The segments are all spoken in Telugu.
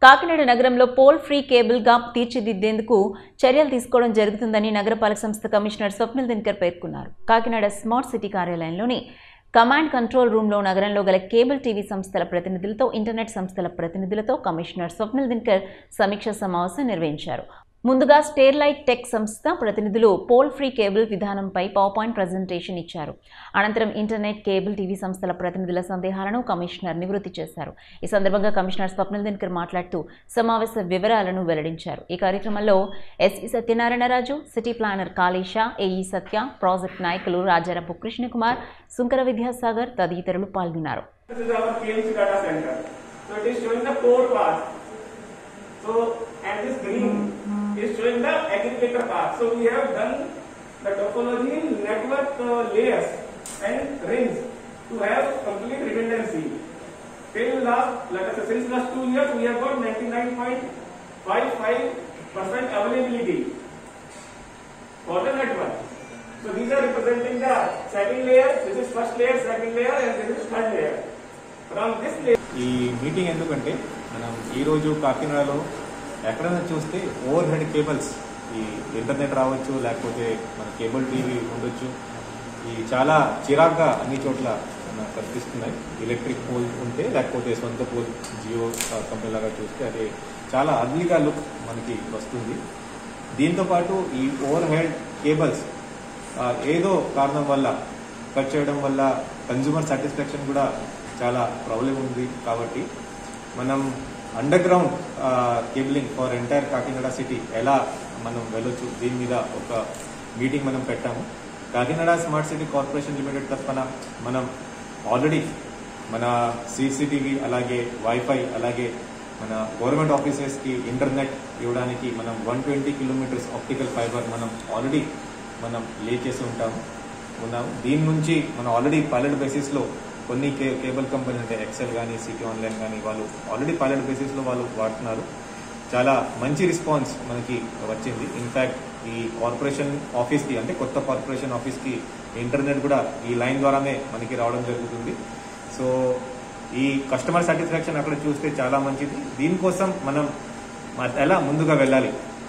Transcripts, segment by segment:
కాకినాడ నగరంలో పోల్ ఫ్రీ కేబుల్ గా తీర్చిదిద్దేందుకు చర్యలు తీసుకోవడం జరుగుతుందని నగరపాలక సంస్థ కమిషనర్ స్వప్నిల్ దినకర్ పేర్కొన్నారు కాకినాడ స్మార్ట్ సిటీ కార్యాలయంలోని కమాండ్ కంట్రోల్ రూమ్లో నగరంలో గల కేబుల్ టీవీ సంస్థల ప్రతినిధులతో ఇంటర్నెట్ సంస్థల ప్రతినిధులతో కమిషనర్ స్వప్నిల్ దినకర్ సమీక్ష సమావేశం నిర్వహించారు ముందుగా స్టేర్లైట్ టెక్ సంస్థ ప్రతినిధులు పోల్ ఫ్రీ కేబుల్ విధానంపై పవర్ పాయింట్ ప్రజెంటేషన్ ఇచ్చారు అనంతరం ఇంటర్నెట్ కేబుల్ టీవీ సంస్థల ప్రతినిధుల సందేహాలను కమిషనర్ నివృత్తి చేశారు ఈ సందర్భంగా కమిషనర్ స్వప్నిల్ దినకర్ మాట్లాడుతూ సమావేశ వివరాలను వెల్లడించారు ఈ కార్యక్రమంలో SE Satyanarayanaraju city planner Kalesha AE Satya project నాయకులు రాజారపు కృష్ణకుమార్ సుంకర విద్యాసాగర్ తదితరులు పాల్గొన్నారు This is our KMC data center. So it is showing the core part. So and this green is showing the aggregator part. So we have done the topology network uh, layers and rings to have complete redundancy. Till last, let us say since last two years, we have got 99.55% availability for the network. So these are representing the second layer, this is first layer, second layer and this is third layer. From this layer, ఈ మీటింగ్ ఎందుకంటే మనం ఈరోజు కాకినాడలో ఎక్కడైనా చూస్తే ఓవర్ హెడ్ కేబుల్స్ ఈ ఇంటర్నెట్ రావచ్చు లేకపోతే మన కేబుల్ టీవీ ఉండొచ్చు ఈ చాలా చిరాగ్గా అన్ని చోట్ల మనకు కనిపిస్తున్నాయి ఎలక్ట్రిక్ పోల్ ఉంటే లేకపోతే సొంత పోల్ జియో కంపెనీ లాగా చూస్తే అది చాలా అర్లీగా లుక్ మనకి వస్తుంది దీంతో పాటు ఈ ఓవర్ హెడ్ కేబుల్స్ ఆ, ఏదో కారణం వల్ల కట్ చేయడం వల్ల కన్జ్యూమర్ సాటిస్ఫాక్షన్ కూడా చాలా ప్రాబ్లం ఉంది కాబట్టి మనం underground cabling for entire Kakinada city ఎలా మనం వెళ్ళొచ్చు దీని మీద ఒక మీటింగ్ మనం పెట్టాము Kakinada smart city corporation limited తరఫున మనం ఆల్రెడీ మన సీసీటీవీ అలాగే వైఫై అలాగే మన గవర్నమెంట్ ఆఫీసెస్కి ఇంటర్నెట్ ఇవ్వడానికి మనం one twenty kilometres optical fibre మనం ఆల్రెడీ మనం లే చేసి ఉంటాము ఉన్నాము దీని నుంచి మనం ఆల్రెడీ పైలట్ బేసిస్లో కొన్ని కే కేబుల్ కంపెనీ అంటే ఎక్సెల్ కానీ సిటీ ఆన్లైన్ కానీ వాళ్ళు ఆల్రెడీ పైలట్ బేసిస్లో వాళ్ళు వాడుతున్నారు చాలా మంచి రెస్పాన్స్ మనకి వచ్చింది ఇన్ఫ్యాక్ట్ ఈ కార్పొరేషన్ ఆఫీస్కి అంటే కొత్త కార్పొరేషన్ ఆఫీస్కి ఇంటర్నెట్ కూడా ఈ లైన్ ద్వారానే మనకి రావడం జరుగుతుంది సో ఈ కస్టమర్ సాటిస్ఫాక్షన్ అక్కడ చూస్తే చాలా మంచిది దీనికోసం మనం మ- ఎలా ముందుగా వెళ్ళాలి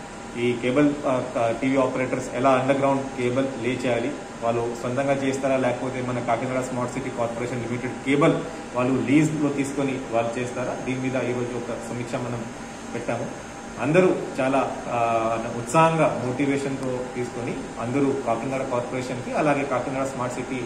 ఈ కేబుల్ టీవీ ఆపరేటర్స్ ఎలా అండర్ గ్రౌండ్ కేబుల్ లే చేయాలి వాళ్ళు సొంతంగా చేస్తారా లేకపోతే మన Kakinada smart city corporation limited cable వాళ్ళు లీజ్ లో తీసుకొని వాళ్ళు చేస్తారా దీని మీద ఈరోజు ఒక సమీక్ష మనం పెట్టాము అందరూ చాలా ఆ, ఉత్సాహంగా మోటివేషన్ తో తీసుకొని అందరూ కాకినాడ కార్పొరేషన్ కి అలాగే Kakinada smart city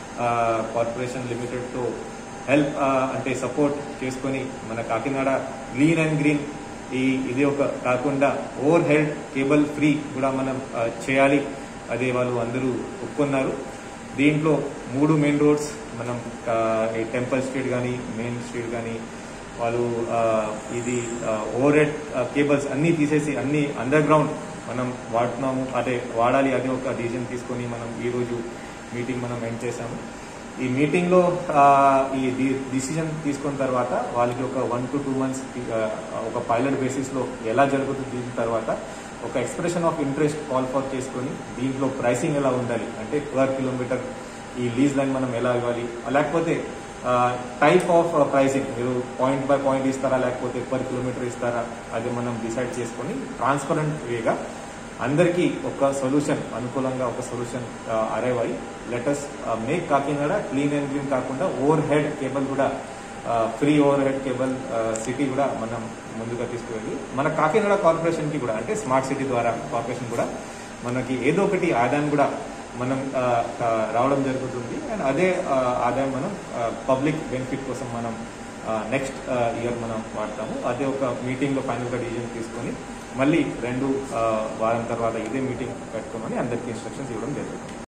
corporation limited తో హెల్ప్ అంటే సపోర్ట్ చేసుకొని మన కాకినాడ గ్రీన్ అండ్ గ్రీన్ ఈ ఇది ఒక కాకుండా ఓవర్ హెడ్ కేబుల్ ఫ్రీ కూడా మనం ఆ, చేయాలి అదే వాళ్ళు అందరూ ఒప్పుకున్నారు దీంట్లో మూడు మెయిన్ రోడ్స్ మనం ఆ, ఈ టెంపుల్ స్ట్రీట్ కానీ మెయిన్ స్ట్రీట్ కానీ వాళ్ళు ఆ, ఇది ఓవర్ హెడ్ కేబుల్స్ అన్ని తీసేసి అన్ని అండర్ గ్రౌండ్ మనం వాడుతున్నాము అదే వాడాలి అదే ఒక డిసిజన్ తీసుకొని మనం ఈరోజు మీటింగ్ మనం ఎండ్ చేశాము ఈ మీటింగ్ లో ఆ, ఈ డిసిజన్ తీసుకున్న తర్వాత వాళ్ళకి ఒక వన్ టు టూ మంత్స్ ఒక పైలట్ బేసిస్ లో ఎలా జరుగుతుంది దీని తర్వాత ఒక expression of interest call for చేసుకొని దీంట్లో ప్రైసింగ్ ఎలా ఉండాలి అంటే పర్ కిలోమీటర్ ఈ లీజ్ లైన్ మనం ఎలా ఇవ్వాలి లేకపోతే టైప్ ఆఫ్ ప్రైసింగ్ మీరు పాయింట్ బై పాయింట్ ఇస్తారా లేకపోతే పర్ కిలోమీటర్ ఇస్తారా అది మనం డిసైడ్ చేసుకొని ట్రాన్స్పరెంట్ వేగా అందరికీ ఒక సొల్యూషన్ అనుకూలంగా ఒక సొల్యూషన్ అరైవ్ అయ్యి let us make Kakinada clean and green కాకుండా ఓవర్ హెడ్ కేబుల్ కూడా free overhead cable city కూడా మనం ముందుగా తీసుకువెళ్ళి మన కాకినాడ కార్పొరేషన్ కి కూడా అంటే స్మార్ట్ సిటీ ద్వారా కార్పొరేషన్ కూడా మనకి ఏదో ఒకటి ఆదాయం కూడా మనం ఆ, ఆ, రావడం జరుగుతుంది అండ్ అదే ఆ, ఆదాయం మనం పబ్లిక్ బెనిఫిట్ కోసం మనం నెక్స్ట్ ఇయర్ మనం వాడతాము అదే ఒక మీటింగ్ లో ఫైనల్ గా డిసిజన్ తీసుకొని మళ్ళీ రెండు ఆ, వారం తర్వాత ఇదే మీటింగ్ పెట్టుకోమని అందరికీ ఇన్స్ట్రక్షన్స్ ఇవ్వడం జరుగుతుంది